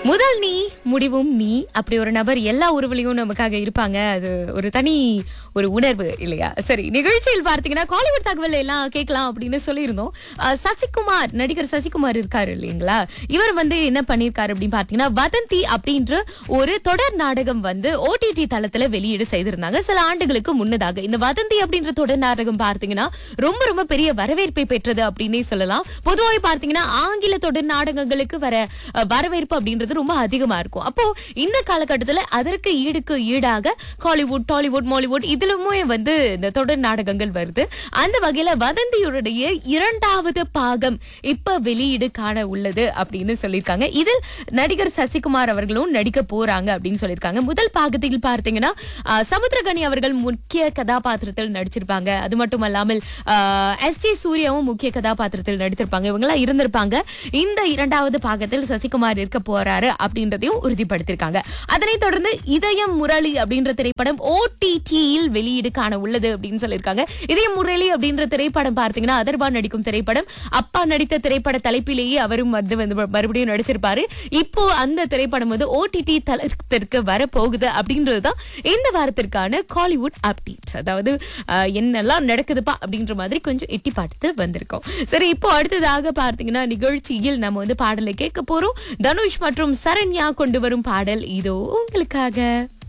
முதல் நீ முடிவும் நீ அப்படி ஒரு நபர் எல்லா உறவுலையும் நமக்காக இருப்பாங்க அது ஒரு தனி ஒரு உணர்வு இல்லையா சரி நிகழ்ச்சியில் பார்த்தீங்கன்னா காலிவுட் தகவல் எல்லாம் கேட்கலாம் அப்படின்னு சொல்லியிருந்தோம் அஹ், சசிகுமார் நடிகர் சசிகுமார் இருக்காரு இல்லைங்களா இவர் வந்து என்ன பண்ணியிருக்காரு அப்படின்னு பார்த்தீங்கன்னா வதந்தி அப்படின்ற ஒரு தொடர் நாடகம் வந்து ஓடிடி தளத்துல வெளியீடு செய்திருந்தாங்க சில ஆண்டுகளுக்கு முன்னதாக இந்த வதந்தி அப்படின்ற தொடர் நாடகம் பார்த்தீங்கன்னா ரொம்ப ரொம்ப பெரிய வரவேற்பை பெற்றது அப்படின்னே சொல்லலாம் பொதுவாக பார்த்தீங்கன்னா ஆங்கில தொடர் நாடகங்களுக்கு வர அஹ், வரவேற்பு அப்படின்றது ரொம்ப அதிகமா இருக்கும் அப்போ இந்த காலகட்டத்துல அதற்கு ஈடுக்கு ஈடாக காலிவுட் டாலிவுட் மாலிவுட் இதுலயுமே வந்து இந்த தொடர் நாடகங்கள் வருது அந்த வகையில வதந்தியுடைய இரண்டாவது பாகம் இப்ப வெளியீடு காண உள்ளது அப்படின்னு சொல்லியிருக்காங்க இதில் நடிகர் சசிகுமார் அவர்களும் நடிக்க போறாங்க அப்படின்னு சொல்லியிருக்காங்க முதல் பாகத்தில் பார்த்தீங்கன்னா அஹ், சமுத்திரகனி அவர்கள் முக்கிய கதாபாத்திரத்தில் நடிச்சிருப்பாங்க அது மட்டும் அல்லாமல் எஸ் ஜே சூர்யாவும் முக்கிய கதாபாத்திரத்தில் நடித்திருப்பாங்க இவங்கெல்லாம் இருந்திருப்பாங்க இந்த இரண்டாவது பாகத்தில் சசிகுமார் இருக்க போறாரு அப்படின்றதையும் உறுதிப்படுத்திருக்காங்க அதனைத் தொடர்ந்து இதயம் முரளி அப்படின்ற திரைப்படம் ஓடிடியில் வெளியீடு காண உள்ளது அப்படின்னு சொல்லியிருக்காங்க இதயம் முரளி அப்படின்ற திரைப்படம் பார்த்தீங்கன்னா அதர்பான் நடிக்கும் திரைப்படம் அப்பா நடித்த திரைப்பட தலைப்பிலேயே அவரும் வந்து வந்து மறுபடியும் நடிச்சிருப்பாரு இப்போ அந்த திரைப்படம் வந்து ஓடிடி தளத்திற்கு வரப்போகுது அப்படின்றதுதான் இந்த வாரத்திற்கான காலிவுட் அப்டேட்ஸ் அதாவது அஹ், என்னெல்லாம் நடக்குதுப்பா அப்படின்ற மாதிரி கொஞ்சம் எட்டி பார்த்து வந்திருக்கோம் சரி இப்போ அடுத்ததாக பார்த்தீங்கன்னா நிகழ்ச்சியில் நம்ம வந்து பாடலை கேட்க போறோம் தனுஷ் மற்றும் சரண்யா கொண்டு வரும் பாடல் இதோ உங்களுக்காக